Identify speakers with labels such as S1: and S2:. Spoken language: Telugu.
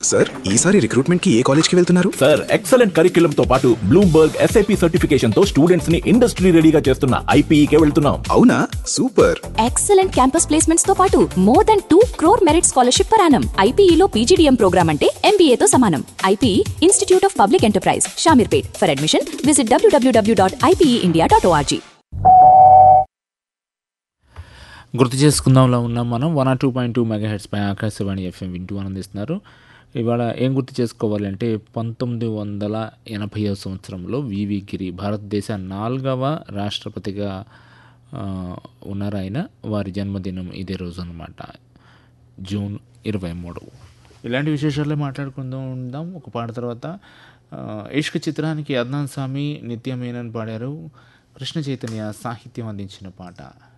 S1: సార్ ఈసారి రిక్రూట్మెంట్ కి ఏ కాలేజ్ కి వెళ్తున్నారు
S2: సార్ ఎక్సలెంట్ కరిక్యులం తో పాటు బ్లూంబర్గ్ ఎస్ఐపి సర్టిఫికేషన్ తో స్టూడెంట్స్ ని ఇండస్ట్రీ రెడీగా చేస్తున్న ఐపీఈకే వెళ్తున్నాం
S1: అవునా సూపర్
S3: ఎక్సలెంట్ క్యాంపస్ ప్లేస్మెంట్స్ తో పాటు more than two crore merit scholarship పరానం ఐపీఈలో పీజీడీఎం ప్రోగ్రామ్ అంటే MBA తో సమానం IPE institute of public enterprise Shamirpet for admission visit WWW dot IPE dot ORG
S4: గుర్తు చేసుకుందాంలో ఉన్నాం మనం one R two point two megahertz పై ఆకాశవాణి ఎఫ్ఎం వింటూ ఆనందిస్తున్నారు ఇవాళ ఏం గుర్తు చేసుకోవాలంటే పంతొమ్మిది వందల ఎనభై సంవత్సరంలో వివి గిరి భారతదేశ నాలుగవ రాష్ట్రపతిగా ఆ, ఉన్నారు ఆయన వారి జన్మదినం ఇదే రోజు అనమాట జూన్ ఇరవై మూడు ఇలాంటి విశేషాలే మాట్లాడుకుందాం ఉందాం ఒక పాట తర్వాత ఆ, ఇష్క్ చిత్రానికి అద్నాన్ స్వామి నిత్య మేనన్ పాడారు కృష్ణ చైతన్య సాహిత్యం అందించిన పాట